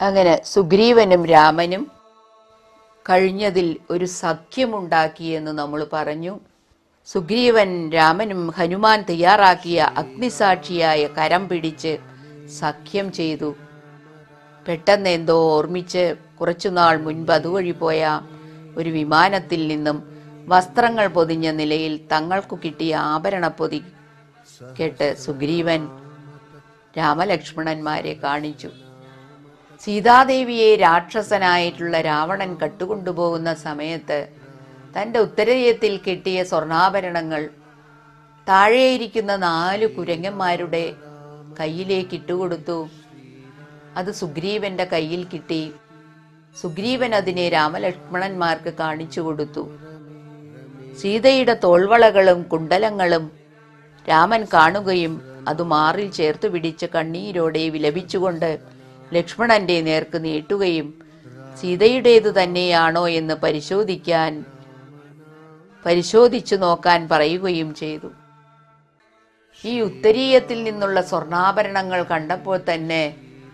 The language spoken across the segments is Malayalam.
അങ്ങനെ സുഗ്രീവനും രാമനും കഴിഞ്ഞതിൽ ഒരു സഖ്യമുണ്ടാക്കിയെന്ന് നമ്മൾ പറഞ്ഞു സുഗ്രീവൻ രാമനും ഹനുമാൻ തയ്യാറാക്കിയ അഗ്നിസാക്ഷിയായ കരം പിടിച്ച് സഖ്യം ചെയ്തു പെട്ടെന്ന് എന്തോ ഓർമ്മിച്ച് കുറച്ചുനാൾ മുൻപ് അതുവഴി പോയ ഒരു വിമാനത്തിൽ നിന്നും വസ്ത്രങ്ങൾ പൊതിഞ്ഞ നിലയിൽ തങ്ങൾക്കു കിട്ടിയ ആഭരണപ്പൊതി കേട്ട് സുഗ്രീവൻ രാമലക്ഷ്മണന്മാരെ കാണിച്ചു സീതാദേവിയെ രാക്ഷസനായിട്ടുള്ള രാവണൻ കട്ടുകൊണ്ടുപോകുന്ന സമയത്ത് തന്റെ ഉത്തരയത്തിൽ കിട്ടിയ സ്വർണ്ണാഭരണങ്ങൾ താഴെയിരിക്കുന്ന നാല് കുരങ്ങന്മാരുടെ കയ്യിലേക്ക് ഇട്ടുകൊടുത്തു അത് സുഗ്രീവന്റെ കയ്യിൽ കിട്ടി സുഗ്രീവൻ അതിനെ രാമലക്ഷ്മണന്മാർക്ക് കാണിച്ചു കൊടുത്തു സീതയുടെ തോൾവളകളും കുണ്ടലങ്ങളും രാമൻ കാണുകയും അത് മാറിൽ ചേർത്ത് പിടിച്ച് കണ്ണീരോടെ വിലപിച്ചുകൊണ്ട് ലക്ഷ്മണന്റെ നേർക്ക് നീട്ടുകയും സീതയുടേത് തന്നെയാണോ എന്ന് പരിശോധിക്കാൻ പരിശോധിച്ചു നോക്കാൻ പറയുകയും ചെയ്തു ഈ ഉത്തരീയത്തിൽ നിന്നുള്ള സ്വർണ്ണാഭരണങ്ങൾ കണ്ടപ്പോൾ തന്നെ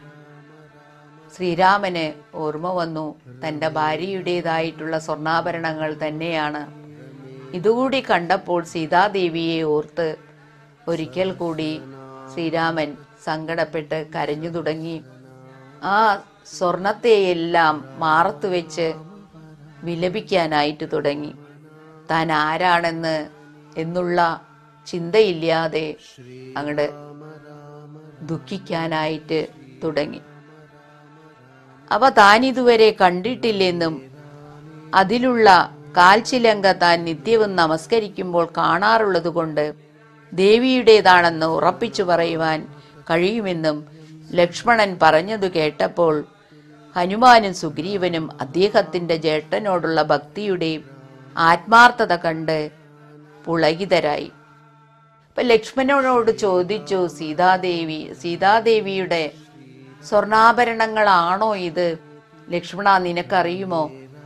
ശ്രീരാമന് ഓർമ്മ വന്നു തന്റെ ഭാര്യയുടേതായിട്ടുള്ള സ്വർണ്ണാഭരണങ്ങൾ തന്നെയാണ് ഇതുകൂടി കണ്ടപ്പോൾ സീതാദേവിയെ ഓർത്ത് ഒരിക്കൽ കൂടി ശ്രീരാമൻ സങ്കടപ്പെട്ട് കരഞ്ഞു തുടങ്ങി ആ സ്വർണത്തെയെല്ലാം മാറത്ത് വെച്ച് വിലപിക്കാനായിട്ട് തുടങ്ങി താൻ ആരാണെന്ന് എന്നുള്ള ചിന്തയില്ലാതെ അങ്ങട് ദുഃഖിക്കാനായിട്ട് തുടങ്ങി അവ താൻ ഇതുവരെ കണ്ടിട്ടില്ലെന്നും അതിലുള്ള കാൽച്ചിലങ്ക താൻ നിത്യവും നമസ്കരിക്കുമ്പോൾ കാണാറുള്ളത് കൊണ്ട് ദേവിയുടേതാണെന്ന് ഉറപ്പിച്ചു പറയുവാൻ കഴിയുമെന്നും ലക്ഷ്മണൻ പറഞ്ഞതു കേട്ടപ്പോൾ ഹനുമാനും സുഗ്രീവനും അദ്ദേഹത്തിന്റെ ജ്യേഷ്ഠനോടുള്ള ഭക്തിയുടെ ആത്മാർത്ഥത കണ്ട് പുളകിതരായി അപ്പൊ ലക്ഷ്മണനോട് ചോദിച്ചു സീതാദേവി സീതാദേവിയുടെ സ്വർണാഭരണങ്ങളാണോ ഇത് ലക്ഷ്മണ നിനക്കറിയുമോ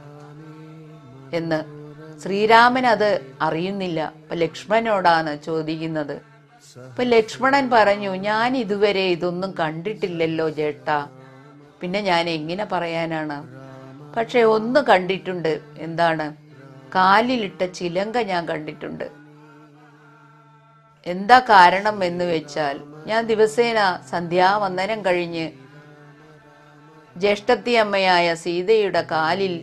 എന്ന് ശ്രീരാമൻ അത് അറിയുന്നില്ല അപ്പൊ ലക്ഷ്മണനോടാണ് ചോദിക്കുന്നത് അപ്പൊ ലക്ഷ്മണൻ പറഞ്ഞു ഞാൻ ഇതുവരെ ഇതൊന്നും കണ്ടിട്ടില്ലല്ലോ ജേട്ട പിന്നെ ഞാൻ എങ്ങനെ പറയാനാണ് പക്ഷെ ഒന്ന് കണ്ടിട്ടുണ്ട് എന്താണ് കാലിലിട്ട ചിലങ്ക ഞാൻ കണ്ടിട്ടുണ്ട് എന്താ കാരണം എന്ന് വെച്ചാൽ ഞാൻ ദിവസേന സന്ധ്യാവന്ദനം കഴിഞ്ഞ് ജ്യേഷ്ഠത്തി അമ്മയായ സീതയുടെ കാലിൽ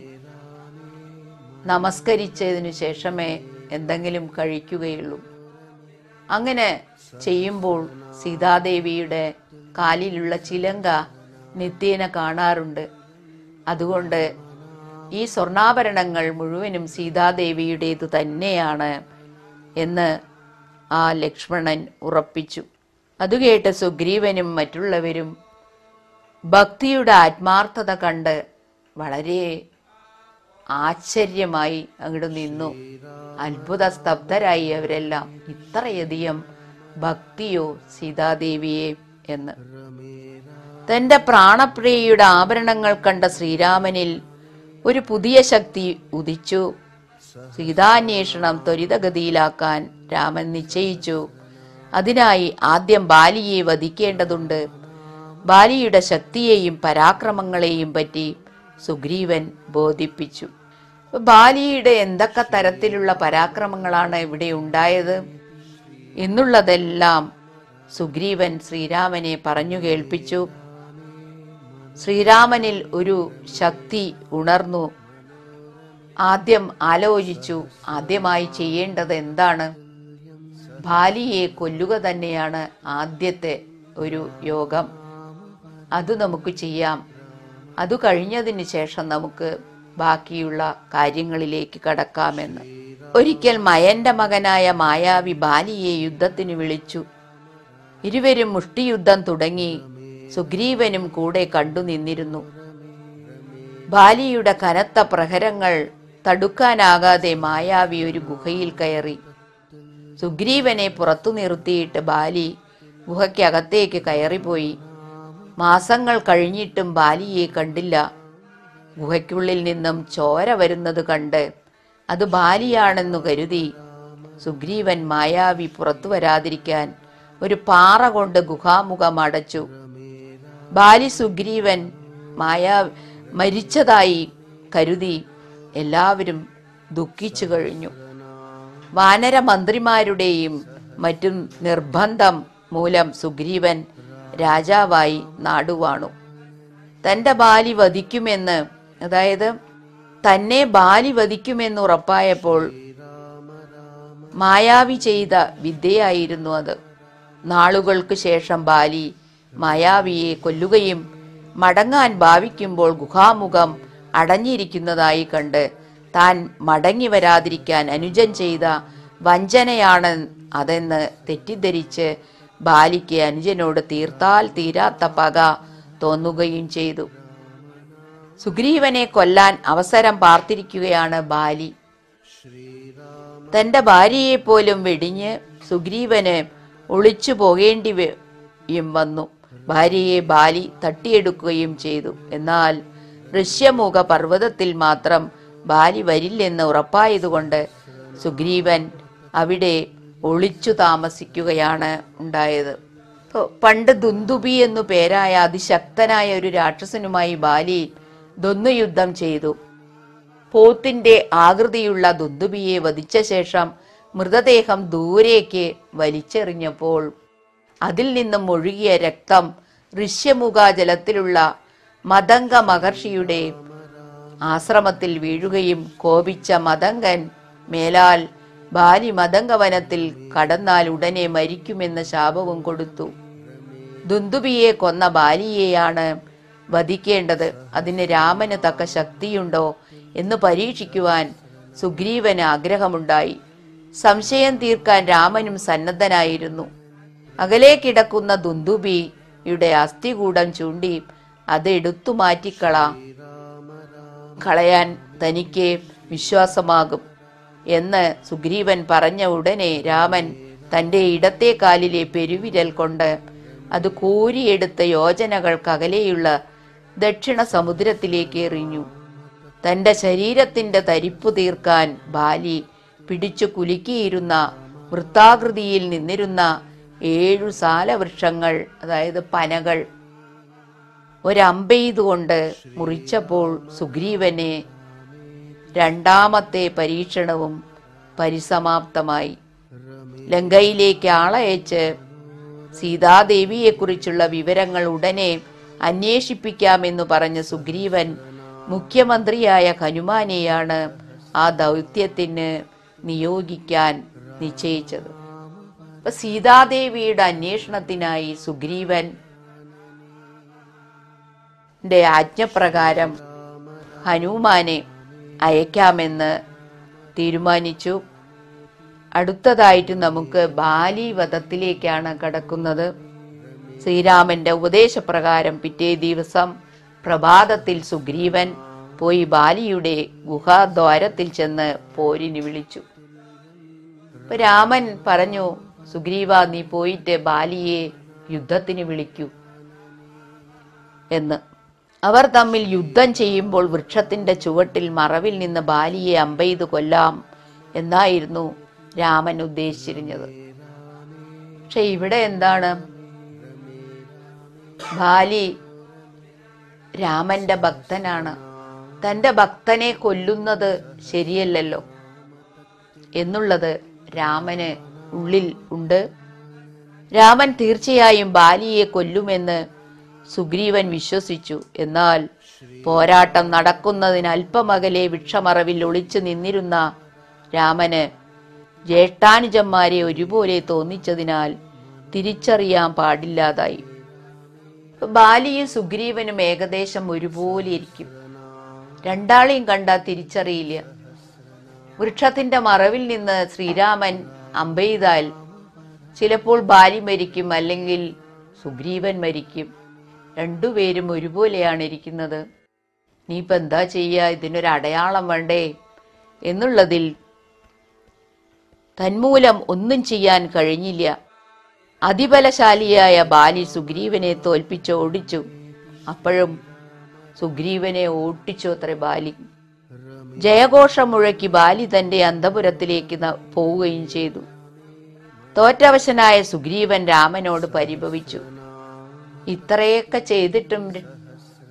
നമസ്കരിച്ചതിനു ശേഷമേ എന്തെങ്കിലും കഴിക്കുകയുള്ളൂ അങ്ങനെ ചെയ്യുമ്പോൾ സീതാദേവിയുടെ കാലിലുള്ള ചിലങ്ക നിത്യേന കാണാറുണ്ട് അതുകൊണ്ട് ഈ സ്വർണ്ണാഭരണങ്ങൾ മുഴുവനും സീതാദേവിയുടേത് തന്നെയാണ് എന്ന് ആ ലക്ഷ്മണൻ ഉറപ്പിച്ചു അത് കേട്ട് സുഗ്രീവനും മറ്റുള്ളവരും ഭക്തിയുടെ ആത്മാർത്ഥത കണ്ട് വളരെ ആശ്ചര്യമായി അങ്ങോട്ട് നിന്നു അത്ഭുത സ്തബ്ധരായി അവരെല്ലാം ഇത്രയധികം ഭക്തിയോ സീതാദേവിയെ എന്ന് തന്റെ പ്രാണപ്രിയയുടെ ആഭരണങ്ങൾ കണ്ട ശ്രീരാമനിൽ ഒരു പുതിയ ശക്തി ഉദിച്ചു സീതാന്വേഷണം ത്വരിതഗതിയിലാക്കാൻ രാമൻ നിശ്ചയിച്ചു അതിനായി ആദ്യം ബാലിയെ വധിക്കേണ്ടതുണ്ട് ബാലിയുടെ ശക്തിയെയും പരാക്രമങ്ങളെയും പറ്റി സുഗ്രീവൻ ബോധിപ്പിച്ചു ബാലിയുടെ എന്തൊക്കെ തരത്തിലുള്ള പരാക്രമങ്ങളാണ് ഇവിടെ ഉണ്ടായത് എന്നുള്ളതെല്ലാം സുഗ്രീവൻ ശ്രീരാമനെ പറഞ്ഞു കേൾപ്പിച്ചു ശ്രീരാമനിൽ ഒരു ശക്തി ഉണർന്നു ആദ്യം ആലോചിച്ചു ആദ്യമായി ചെയ്യേണ്ടത് എന്താണ് ബാലിയെ കൊല്ലുക തന്നെയാണ് ആദ്യത്തെ ഒരു യോഗം അത് നമുക്ക് ചെയ്യാം അത് കഴിഞ്ഞതിന് ശേഷം നമുക്ക് ബാക്കിയുള്ള കാര്യങ്ങളിലേക്ക് കടക്കാമെന്ന് ഒരിക്കൽ മയന്റെ മകനായ മായാവി ബാലിയെ യുദ്ധത്തിന് വിളിച്ചു ഇരുവരും മുഷ്ടിയുദ്ധം തുടങ്ങി സുഗ്രീവനും കൂടെ കണ്ടു നിന്നിരുന്നു ബാലിയുടെ കനത്ത പ്രഹരങ്ങൾ തടുക്കാനാകാതെ മായാവി ഒരു ഗുഹയിൽ കയറി സുഗ്രീവനെ പുറത്തു നിർത്തിയിട്ട് ബാലി ഗുഹയ്ക്കകത്തേക്ക് കയറിപ്പോയി മാസങ്ങൾ കഴിഞ്ഞിട്ടും ബാലിയെ കണ്ടില്ല ഗുഹയ്ക്കുള്ളിൽ നിന്നും ചോര വരുന്നത് കണ്ട് അത് ബാലിയാണെന്നു കരുതി സുഗ്രീവൻ മായാവി പുറത്തു വരാതിരിക്കാൻ ഒരു പാറ കൊണ്ട് ഗുഹാമുഖം അടച്ചു ബാലി സുഗ്രീവൻ മായാ മരിച്ചതായി കരുതി എല്ലാവരും ദുഃഖിച്ചു കഴിഞ്ഞു വാനര മന്ത്രിമാരുടെയും മറ്റും നിർബന്ധം മൂലം സുഗ്രീവൻ രാജാവായി നാടുവാണു തന്റെ ബാലി വധിക്കുമെന്ന് അതായത് തന്നെ ബാലി വധിക്കുമെന്ന് ഉറപ്പായപ്പോൾ മായാവി ചെയ്ത വിദ്യയായിരുന്നു അത് നാളുകൾക്ക് ശേഷം ബാലി മായാവിയെ കൊല്ലുകയും മടങ്ങാൻ ഭാവിക്കുമ്പോൾ ഗുഹാമുഖം അടഞ്ഞിരിക്കുന്നതായി കണ്ട് താൻ മടങ്ങി വരാതിരിക്കാൻ അനുജൻ ചെയ്ത വഞ്ചനയാണ് അതെന്ന് തെറ്റിദ്ധരിച്ച് ബാലിക്ക് അനുജനോട് തീർത്താൽ തീരാത്ത പക തോന്നുകയും ചെയ്തു സുഗ്രീവനെ കൊല്ലാൻ അവസരം പാർത്തിരിക്കുകയാണ് ബാലി തന്റെ ഭാര്യയെ പോലും വെടിഞ്ഞ് സുഗ്രീവന് ഒളിച്ചു പോകേണ്ടി വയും വന്നു ഭാര്യയെ ബാലി തട്ടിയെടുക്കുകയും ചെയ്തു എന്നാൽ ഋഷ്യമുഖ പർവ്വതത്തിൽ മാത്രം ബാലി വരില്ലെന്ന് ഉറപ്പായതുകൊണ്ട് സുഗ്രീവൻ അവിടെ ഒളിച്ചു താമസിക്കുകയാണ് ഉണ്ടായത് ഇപ്പൊ പണ്ട് ദുന്ദുബി എന്നു പേരായ അതിശക്തനായ ഒരു രാക്ഷസനുമായി ബാലി ദ്വന്ദ്വയുദ്ധം ചെയ്തു പോത്തിന്റെ ആകൃതിയുള്ള ദുന്ദുബിയെ വധിച്ച ശേഷം മൃതദേഹം ദൂരേക്ക് വലിച്ചെറിഞ്ഞപ്പോൾ അതിൽ നിന്നും ഒഴുകിയ രക്തം ഋഷ്യമുഖ ജലത്തിലുള്ള മതംഗ മഹർഷിയുടെ ആശ്രമത്തിൽ വീഴുകയും കോപിച്ച മതങ്കൻ മേലാൽ ബാലി മതംഗവനത്തിൽ കടന്നാൽ ഉടനെ മരിക്കുമെന്ന ശാപവും കൊടുത്തു ദുന്ദുബിയെ കൊന്ന ബാലിയെയാണ് വധിക്കേണ്ടത് അതിന് രാമന് തക്ക ശക്തിയുണ്ടോ എന്ന് പരീക്ഷിക്കുവാൻ സുഗ്രീവന് ആഗ്രഹമുണ്ടായി സംശയം തീർക്കാൻ രാമനും സന്നദ്ധനായിരുന്നു അകലെ കിടക്കുന്ന ദുന്ദുബിയുടെ അസ്ഥികൂടം ചൂണ്ടി അത് എടുത്തു മാറ്റിക്കള കളയാൻ തനിക്ക് വിശ്വാസമാകും എന്ന് സുഗ്രീവൻ പറഞ്ഞ ഉടനെ രാമൻ തന്റെ ഇടത്തെ കാലിലെ പെരുവിരൽ കൊണ്ട് അത് കോരിയെടുത്ത യോജനകൾക്കകലെയുള്ള ദക്ഷിണ സമുദ്രത്തിലേക്ക് എറിഞ്ഞു തന്റെ ശരീരത്തിന്റെ തരിപ്പു തീർക്കാൻ ബാലി പിടിച്ചു കുലുക്കിയിരുന്ന വൃത്താകൃതിയിൽ നിന്നിരുന്ന ഏഴു സാലവൃക്ഷങ്ങൾ അതായത് പനകൾ ഒരമ്പെയ്തുകൊണ്ട് മുറിച്ചപ്പോൾ സുഗ്രീവനെ രണ്ടാമത്തെ പരീക്ഷണവും പരിസമാപ്തമായി ലങ്കയിലേക്ക് ആളയച്ച് സീതാദേവിയെക്കുറിച്ചുള്ള വിവരങ്ങൾ ഉടനെ അന്വേഷിപ്പിക്കാമെന്ന് പറഞ്ഞ സുഗ്രീവൻ മുഖ്യമന്ത്രിയായ ഹനുമാനെയാണ് ആ ദൗത്യത്തിന് നിയോഗിക്കാൻ നിശ്ചയിച്ചത് അപ്പൊ സീതാദേവിയുടെ അന്വേഷണത്തിനായി സുഗ്രീവൻ ന്റെ ആജ്ഞപ്രകാരം ഹനുമാനെ അയക്കാമെന്ന് തീരുമാനിച്ചു അടുത്തതായിട്ട് നമുക്ക് ബാലി വധത്തിലേക്കാണ് കടക്കുന്നത് ശ്രീരാമന്റെ ഉപദേശപ്രകാരം പിറ്റേ ദിവസം പ്രഭാതത്തിൽ സുഗ്രീവൻ പോയി ബാലിയുടെ ഗുഹാദ്വാരത്തിൽ ചെന്ന് പോരിന് വിളിച്ചു അപ്പൊ രാമൻ പറഞ്ഞു സുഗ്രീവ നീ പോയിട്ട് ബാലിയെ യുദ്ധത്തിന് വിളിക്കൂ എന്ന് അവർ തമ്മിൽ യുദ്ധം ചെയ്യുമ്പോൾ വൃക്ഷത്തിന്റെ ചുവട്ടിൽ മറവിൽ നിന്ന് ബാലിയെ അമ്പെയ്ത് കൊല്ലാം എന്നായിരുന്നു രാമൻ ഉദ്ദേശിച്ചിരുന്നത് പക്ഷെ ഇവിടെ എന്താണ് ബാലി രാമന്റെ ഭക്തനാണ് തന്റെ ഭക്തനെ കൊല്ലുന്നത് ശരിയല്ലല്ലോ എന്നുള്ളത് രാമന് ഉള്ളിൽ ഉണ്ട് രാമൻ തീർച്ചയായും ബാലിയെ കൊല്ലുമെന്ന് സുഗ്രീവൻ വിശ്വസിച്ചു എന്നാൽ പോരാട്ടം നടക്കുന്നതിന് അല്പമകലെ വൃക്ഷമറവിൽ ഒളിച്ചു നിന്നിരുന്ന രാമന് ജ്യേഷ്ഠാനുജന്മാരെ ഒരുപോലെ തോന്നിച്ചതിനാൽ തിരിച്ചറിയാൻ പാടില്ലാതായി ബാലിയും സുഗ്രീവനും ഏകദേശം ഒരുപോലെ ഇരിക്കും രണ്ടാളെയും കണ്ടാൽ തിരിച്ചറിയില്ല വൃക്ഷത്തിന്റെ മറവിൽ നിന്ന് ശ്രീരാമൻ അമ്പെയ്താൽ ചിലപ്പോൾ ബാലി മരിക്കും അല്ലെങ്കിൽ സുഗ്രീവൻ മരിക്കും രണ്ടുപേരും ഒരുപോലെയാണ് ഇരിക്കുന്നത് നീയിപ്പോ എന്താ ചെയ്യാ ഇതിനൊരു അടയാളം വേണ്ടേ എന്നുള്ളതിൽ തന്മൂലം ഒന്നും ചെയ്യാൻ കഴിഞ്ഞില്ല അതിബലശാലിയായ ബാലി സുഗ്രീവനെ തോൽപ്പിച്ച് ഓടിച്ചു അപ്പോഴും സുഗ്രീവനെ ഓട്ടിച്ചു അത്ര ബാലി ജയഘോഷം മുഴക്കി ബാലി തന്റെ അന്തപുരത്തിലേക്ക് ന- പോവുകയും ചെയ്തു തോറ്റവശനായ സുഗ്രീവൻ രാമനോട് പരിഭവിച്ചു ഇത്രയൊക്കെ ചെയ്തിട്ടും ര-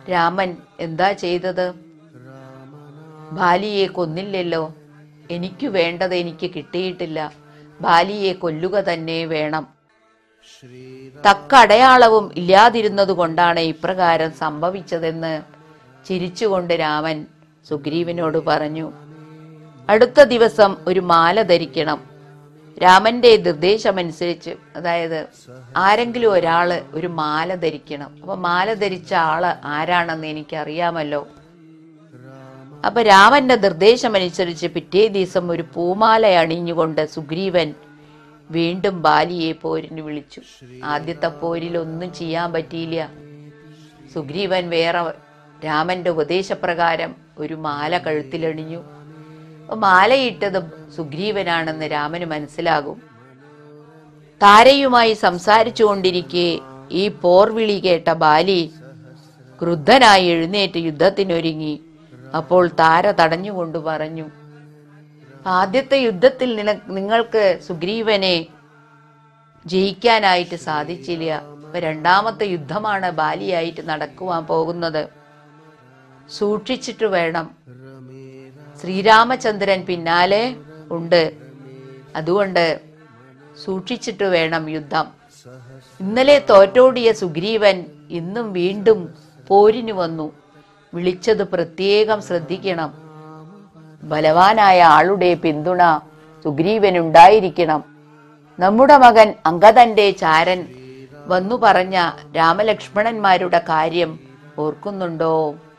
രാമൻ എന്താ ചെയ്തത് ബാലിയെ കൊന്നില്ലല്ലോ എനിക്ക് വേണ്ടത് എനിക്ക് കിട്ടിയിട്ടില്ല ബാലിയെ കൊല്ലുക തന്നെ വേണം തക്ക അടയാളവും ഇല്ലാതിരുന്നത് കൊണ്ടാണ് ഇപ്രകാരം സംഭവിച്ചതെന്ന് ചിരിച്ചുകൊണ്ട് രാമൻ സുഗ്രീവനോട് പറഞ്ഞു അടുത്ത ദിവസം ഒരു മാല ധരിക്കണം രാമന്റെ നിർദ്ദേശമനുസരിച്ച് അതായത് ആരെങ്കിലും ഒരാള് ഒരു മാല ധരിക്കണം അപ്പൊ മാല ധരിച്ച ആള് ആരാണെന്ന് എനിക്കറിയാമല്ലോ അപ്പൊ രാമന്റെ നിർദ്ദേശമനുസരിച്ച് പിറ്റേ ദിവസം ഒരു പൂമാല അണിഞ്ഞുകൊണ്ട് സുഗ്രീവൻ വീണ്ടും ബാലിയെ പോരിന് വിളിച്ചു ആദ്യത്തെ പോരിൽ ഒന്നും ചെയ്യാൻ പറ്റിയില്ല സുഗ്രീവൻ വേറെ രാമന്റെ ഉപദേശപ്രകാരം ഒരു മാല കഴുത്തിലണിഞ്ഞു അപ്പൊ മാലയിട്ടത് സുഗ്രീവനാണെന്ന് രാമന് മനസ്സിലാകും താരയുമായി സംസാരിച്ചു കൊണ്ടിരിക്കെ ഈ പോർവിളി കേട്ട ബാലി ക്രുദ്ധനായി എഴുന്നേറ്റ് യുദ്ധത്തിനൊരുങ്ങി അപ്പോൾ താര തടഞ്ഞുകൊണ്ട് പറഞ്ഞു ആദ്യത്തെ യുദ്ധത്തിൽ നിന നിങ്ങൾക്ക് സുഗ്രീവനെ ജയിക്കാനായിട്ട് സാധിച്ചില്ല ഇപ്പൊ രണ്ടാമത്തെ യുദ്ധമാണ് ബാലിയായിട്ട് നടക്കുവാൻ പോകുന്നത് സൂക്ഷിച്ചിട്ട് വേണം ശ്രീരാമചന്ദ്രൻ പിന്നാലെ ഉണ്ട് അതുകൊണ്ട് സൂക്ഷിച്ചിട്ട് വേണം യുദ്ധം ഇന്നലെ തോറ്റോടിയ സുഗ്രീവൻ ഇന്നും വീണ്ടും പോരിന് വന്നു വിളിച്ചത് പ്രത്യേകം ശ്രദ്ധിക്കണം ബലവാനായ ആളുടെ പിന്തുണ സുഗ്രീവനുണ്ടായിരിക്കണം നമ്മുടെ മകൻ അങ്കദന്റെ ചാരൻ വന്നു പറഞ്ഞ രാമലക്ഷ്മണന്മാരുടെ കാര്യം ഓർക്കുന്നുണ്ടോ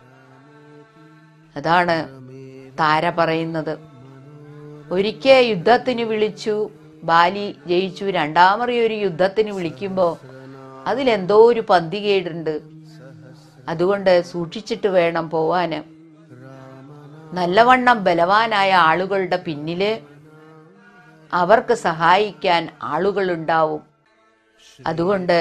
അതാണ് താര പറയുന്നത് ഒരിക്കൽ യുദ്ധത്തിന് വിളിച്ചു ബാലി ജയിച്ചു രണ്ടാമറി ഒരു യുദ്ധത്തിന് വിളിക്കുമ്പോ അതിലെന്തോ ഒരു പന്തികേടുണ്ട് അതുകൊണ്ട് സൂക്ഷിച്ചിട്ട് വേണം പോവാന് നല്ലവണ്ണം ബലവാനായ ആളുകളുടെ പിന്നില് അവർക്ക് സഹായിക്കാൻ ആളുകളുണ്ടാവും അതുകൊണ്ട്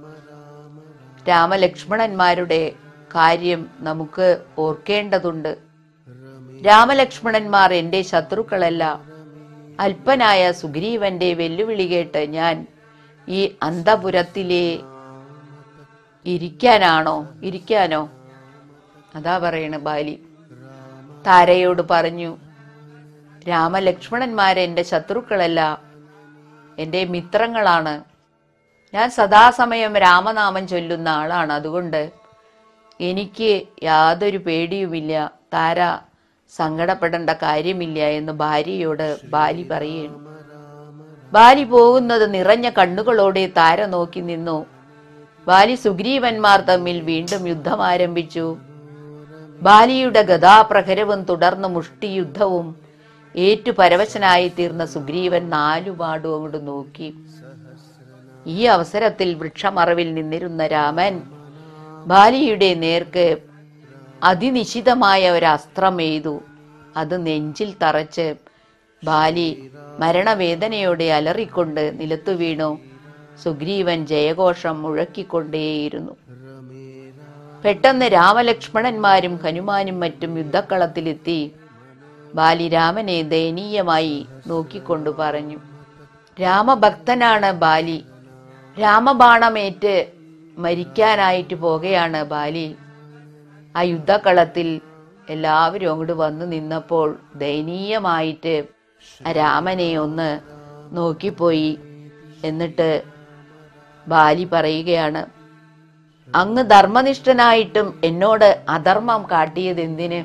രാമലക്ഷ്മണന്മാരുടെ കാര്യം നമുക്ക് ഓർക്കേണ്ടതുണ്ട് രാമലക്ഷ്മണന്മാർ എന്റെ ശത്രുക്കളല്ല അല്പനായ സുഗ്രീവന്റെ വെല്ലുവിളി കേട്ട് ഞാൻ ഈ അന്തപുരത്തിലെ ഇരിക്കാനാണോ ഇരിക്കാനോ അതാ പറയണ ബാലി താരയോട് പറഞ്ഞു രാമലക്ഷ്മണന്മാരെ എന്റെ ശത്രുക്കളല്ല എന്റെ മിത്രങ്ങളാണ് ഞാൻ സദാസമയം രാമനാമം ചൊല്ലുന്ന ആളാണ് അതുകൊണ്ട് എനിക്ക് യാതൊരു പേടിയുമില്ല താര സങ്കടപ്പെടേണ്ട കാര്യമില്ല എന്ന് ഭാര്യയോട് ബാലി പറയുന്നു ബാലി പോകുന്നത് നിറഞ്ഞ കണ്ണുകളോടെ താര നോക്കി നിന്നു ബാലി സുഗ്രീവന്മാർ തമ്മിൽ വീണ്ടും യുദ്ധം ആരംഭിച്ചു ബാലിയുടെ ഗതാപ്രഹരവും തുടർന്ന് മുഷ്ടിയുദ്ധവും ഏറ്റു പരവശനായി തീർന്ന സുഗ്രീവൻ നാലുപാടും അങ്ങോട്ട് നോക്കി ഈ അവസരത്തിൽ വൃക്ഷമറവിൽ നിന്നിരുന്ന രാമൻ ബാലിയുടെ നേർക്ക് അതിനിശിതമായ ഒരു അസ്ത്രം എയ്തു അത് നെഞ്ചിൽ തറച്ച് ബാലി മരണവേദനയോടെ അലറിക്കൊണ്ട് നിലത്തു വീണു സുഗ്രീവൻ ജയഘോഷം മുഴക്കിക്കൊണ്ടേയിരുന്നു പെട്ടെന്ന് രാമലക്ഷ്മണന്മാരും ഹനുമാനും മറ്റും യുദ്ധക്കളത്തിലെത്തി ബാലി രാമനെ ദയനീയമായി നോക്കിക്കൊണ്ടു പറഞ്ഞു രാമഭക്തനാണ് ബാലി രാമബാണമേറ്റ് മരിക്കാനായിട്ട് പോകുകയാണ് ബാലി ആ യുദ്ധക്കളത്തിൽ എല്ലാവരും അങ്ങോട്ട് വന്നു നിന്നപ്പോൾ ദയനീയമായിട്ട് ആ രാമനെ ഒന്ന് നോക്കിപ്പോയി എന്നിട്ട് ബാലി പറയുകയാണ് അങ്ങ് ധർമ്മനിഷ്ഠനായിട്ടും എന്നോട് അധർമ്മം കാട്ടിയത് എന്തിന്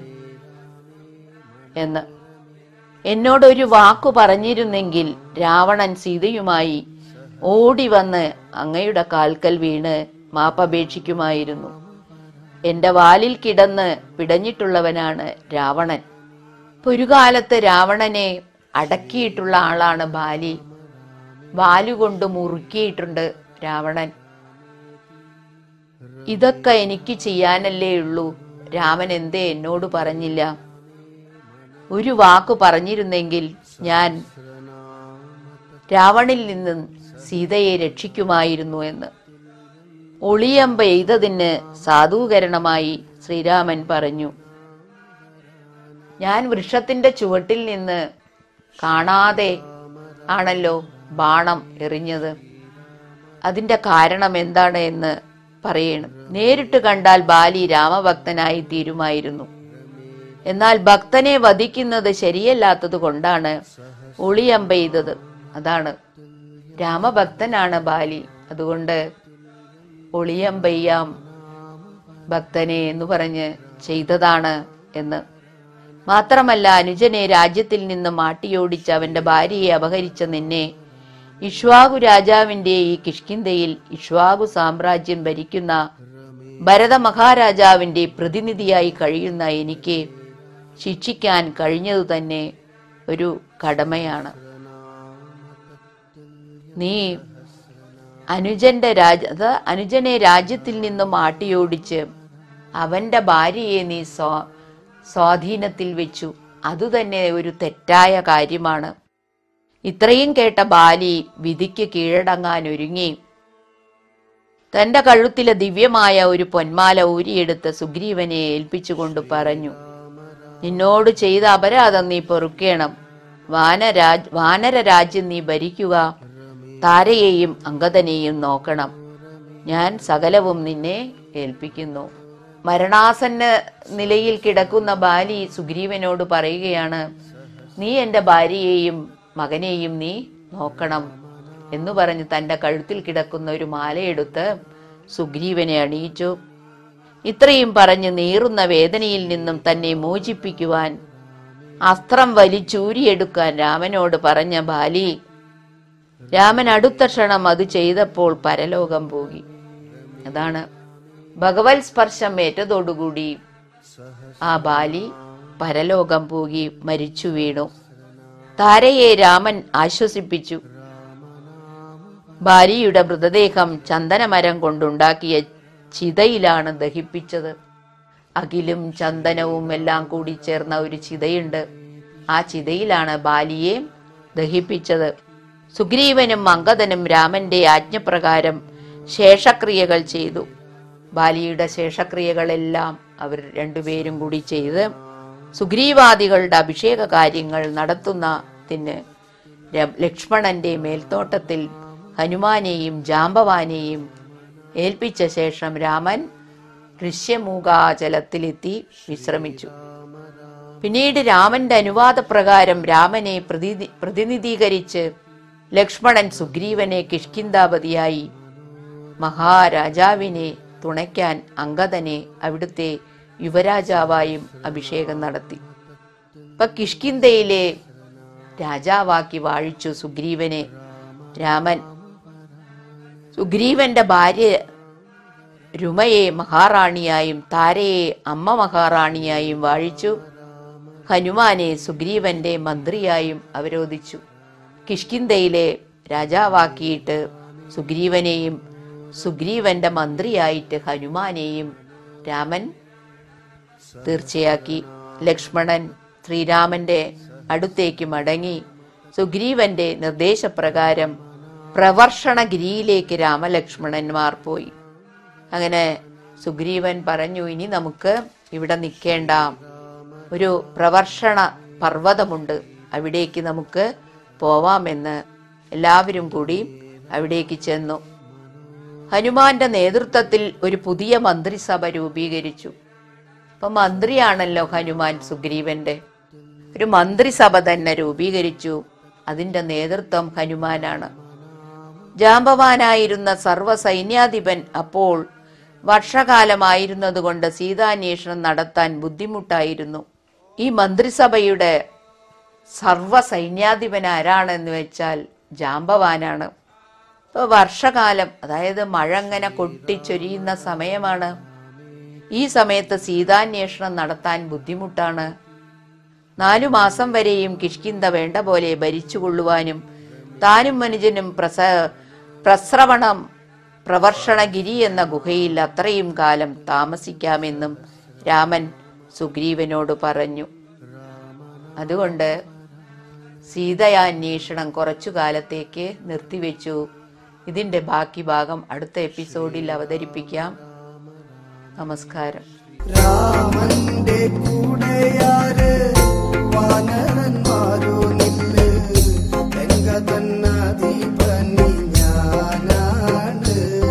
എന്ന് എന്നോട് ഒരു വാക്കു പറഞ്ഞിരുന്നെങ്കിൽ രാവണൻ സീതയുമായി ഓടി വന്ന് അങ്ങയുടെ കാൽക്കൽ വീണ് മാപ്പപേക്ഷിക്കുമായിരുന്നു എന്റെ വാലിൽ കിടന്ന് പിടഞ്ഞിട്ടുള്ളവനാണ് രാവണൻ ഇപ്പൊ ഒരു കാലത്ത് രാവണനെ അടക്കിയിട്ടുള്ള ആളാണ് ബാലി വാലുകൊണ്ട് മുറുക്കിയിട്ടുണ്ട് രാവണൻ ഇതൊക്കെ എനിക്ക് ചെയ്യാനല്ലേ ഉള്ളൂ രാമൻ എന്തേ എന്നോട് പറഞ്ഞില്ല ഒരു വാക്ക് പറഞ്ഞിരുന്നെങ്കിൽ ഞാൻ രാവണിൽ നിന്ന് സീതയെ രക്ഷിക്കുമായിരുന്നു എന്ന് ഒളിയമ്പ എയ്തതിന് സാധൂകരണമായി ശ്രീരാമൻ പറഞ്ഞു ഞാൻ വൃക്ഷത്തിന്റെ ചുവട്ടിൽ നിന്ന് കാണാതെ ആണല്ലോ ബാണം എറിഞ്ഞത് അതിന്റെ കാരണം എന്താണ് എന്ന് പറയണം നേരിട്ട് കണ്ടാൽ ബാലി രാമഭക്തനായി തീരുമായിരുന്നു എന്നാൽ ഭക്തനെ വധിക്കുന്നത് ശരിയല്ലാത്തത് കൊണ്ടാണ് ഒളിയമ്പെയ്തത് അതാണ് രാമഭക്തനാണ് ബാലി അതുകൊണ്ട് ഒളിയമ്പെയ്യാം ഭക്തനെ എന്ന് പറഞ്ഞ് ചെയ്തതാണ് എന്ന് മാത്രമല്ല അനുജനെ രാജ്യത്തിൽ നിന്ന് മാട്ടിയോടിച്ച് അവന്റെ ഭാര്യയെ അപഹരിച്ച നിന്നെ ഇഷ്വാകു രാജാവിന്റെ ഈ കിഷ്കിന്തയിൽ ഇഷ്വാകു സാമ്രാജ്യം ഭരിക്കുന്ന ഭരത മഹാരാജാവിന്റെ പ്രതിനിധിയായി കഴിയുന്ന എനിക്ക് ശിക്ഷിക്കാൻ കഴിഞ്ഞതു തന്നെ ഒരു കടമയാണ് നീ അനുജന്റെ രാജ അത് അനുജനെ രാജ്യത്തിൽ നിന്നും ആട്ടിയോടിച്ച് അവന്റെ ഭാര്യയെ നീ സ്വാ സ്വാധീനത്തിൽ വെച്ചു അതുതന്നെ ഒരു തെറ്റായ കാര്യമാണ് ഇത്രയും കേട്ട ബാലി വിധിക്ക് കീഴടങ്ങാൻ ഒരുങ്ങി തന്റെ കഴുത്തിലെ ദിവ്യമായ ഒരു പൊന്മാല ഊരിയെടുത്ത് സുഗ്രീവനെ ഏൽപ്പിച്ചുകൊണ്ട് പറഞ്ഞു നിന്നോട് ചെയ്ത അപരാധം നീ പൊറുക്കേണം വാനരാജ് വാനര രാജ്യം നീ ഭരിക്കുക താരയെയും അങ്കദനെയും നോക്കണം ഞാൻ സകലവും നിന്നെ ഏൽപ്പിക്കുന്നു മരണാസന്ന നിലയിൽ കിടക്കുന്ന ബാലി സുഗ്രീവനോട് പറയുകയാണ് നീ എൻ്റെ ഭാര്യയെയും മകനെയും നീ നോക്കണം എന്ന് പറഞ്ഞ് തന്റെ കഴുത്തിൽ കിടക്കുന്ന ഒരു മാലയെടുത്ത് സുഗ്രീവനെ അണിയിച്ചു ഇത്രയും പറഞ്ഞ് നീറുന്ന വേദനയിൽ നിന്നും തന്നെ മോചിപ്പിക്കുവാൻ അസ്ത്രം വലിച്ചൂരിയെടുക്കാൻ രാമനോട് പറഞ്ഞ ബാലി രാമൻ അടുത്ത ക്ഷണം അത് ചെയ്തപ്പോൾ പരലോകം പോയി അതാണ് ഭഗവത് സ്പർശം ഏറ്റതോടുകൂടി ആ ബാലി പരലോകം പോയി മരിച്ചു വീണു താരയെ രാമൻ ആശ്വസിപ്പിച്ചു ബാലിയുടെ മൃതദേഹം ചന്ദനമരം കൊണ്ടുണ്ടാക്കിയ ചിതയിലാണ് ദഹിപ്പിച്ചത് അകിലും ചന്ദനവും എല്ലാം കൂടി ചേർന്ന ഒരു ചിതയുണ്ട് ആ ചിതയിലാണ് ബാലിയെ ദഹിപ്പിച്ചത് സുഗ്രീവനും അങ്കദനും രാമന്റെ ആജ്ഞപ്രകാരം ശേഷക്രിയകൾ ചെയ്തു ബാലിയുടെ ശേഷക്രിയകളെല്ലാം അവർ രണ്ടുപേരും കൂടി ചെയ്ത് സുഗ്രീവാദികളുടെ അഭിഷേക കാര്യങ്ങൾ നടത്തുന്നതിന് ര- ലക്ഷ്മണന്റെ മേൽത്തോട്ടത്തിൽ ഹനുമാനെയും ജാമ്പവാനെയും ഏൽപ്പിച്ച ശേഷം രാമൻ ഋഷ്യമൂകാചലത്തിലെത്തി വിശ്രമിച്ചു പിന്നീട് രാമന്റെ അനുവാദപ്രകാരം രാമനെ പ്രതി- പ്രതിനിധീകരിച്ച് ലക്ഷ്മണൻ സുഗ്രീവനെ കിഷ്കിന്താപതിയായി മഹാരാജാവിനെ തുണയ്ക്കാൻ അങ്കദനെ അവിടുത്തെ യുവരാജാവായും അഭിഷേകം നടത്തി ഇപ്പൊ കിഷ്കിന്തയിലെ രാജാവാക്കി വാഴിച്ചു സുഗ്രീവനെ രാമൻ സുഗ്രീവന്റെ ഭാര്യ രുമയെ മഹാറാണിയായും താരയെ അമ്മ മഹാറാണിയായും വാഴിച്ചു ഹനുമാനെ സുഗ്രീവന്റെ മന്ത്രിയായും അവരോധിച്ചു കിഷ്കിന്തയിലെ രാജാവാക്കിയിട്ട് സുഗ്രീവനെയും സുഗ്രീവന്റെ മന്ത്രിയായിട്ട് ഹനുമാനെയും രാമൻ തീർച്ചയാക്കി ലക്ഷ്മണൻ ശ്രീരാമന്റെ അടുത്തേക്ക് മടങ്ങി സുഗ്രീവന്റെ നിർദ്ദേശപ്രകാരം പ്രവർഷണഗിരിയിലേക്ക് രാമലക്ഷ്മണന്മാർ പോയി അങ്ങനെ സുഗ്രീവൻ പറഞ്ഞു ഇനി നമുക്ക് ഇവിടെ നിൽക്കേണ്ട ഒരു പ്രവർഷണ പർവ്വതമുണ്ട് അവിടേക്ക് നമുക്ക് പോവാമെന്ന് എല്ലാവരും കൂടി അവിടേക്ക് ചെന്നു ഹനുമാന്റെ നേതൃത്വത്തിൽ ഒരു പുതിയ മന്ത്രിസഭ രൂപീകരിച്ചു അപ്പൊ മന്ത്രിയാണല്ലോ ഹനുമാൻ സുഗ്രീവന്റെ ഒരു മന്ത്രിസഭ തന്നെ രൂപീകരിച്ചു അതിന്റെ നേതൃത്വം ഹനുമാനാണ് ജാമ്പവാനായിരുന്ന സർവ്വ സൈന്യാധിപൻ അപ്പോൾ വർഷകാലമായിരുന്നതുകൊണ്ട് സീതാന്വേഷണം നടത്താൻ ബുദ്ധിമുട്ടായിരുന്നു ഈ മന്ത്രിസഭയുടെ സർവ സൈന്യാധിപൻ ആരാണെന്ന് വെച്ചാൽ ജാമ്പവാനാണ് ഇപ്പൊ വർഷകാലം അതായത് മഴ അങ്ങനെ കൊട്ടിച്ചൊരിയുന്ന സമയമാണ് ഈ സമയത്ത് സീതാന്വേഷണം നടത്താൻ ബുദ്ധിമുട്ടാണ് നാലു മാസം വരെയും കിഷ്കിന്ത വേണ്ട പോലെ ഭരിച്ചുകൊള്ളുവാനും താനും മനുജനും പ്രസ പ്രസ്രവണം പ്രവർഷണഗിരി എന്ന ഗുഹയിൽ അത്രയും കാലം താമസിക്കാമെന്നും രാമൻ സുഗ്രീവനോട് പറഞ്ഞു അതുകൊണ്ട് സീതയാന്വേഷണം കുറച്ചു കാലത്തേക്ക് നിർത്തിവെച്ചു ഇതിന്റെ ബാക്കി ഭാഗം അടുത്ത എപ്പിസോഡിൽ അവതരിപ്പിക്കാം നമസ്കാരം രാമന്റെ കൂടെയാര് വാനരന്മാരോ നില്ല് രംഗതന്നധിപനി ഞാനാണ്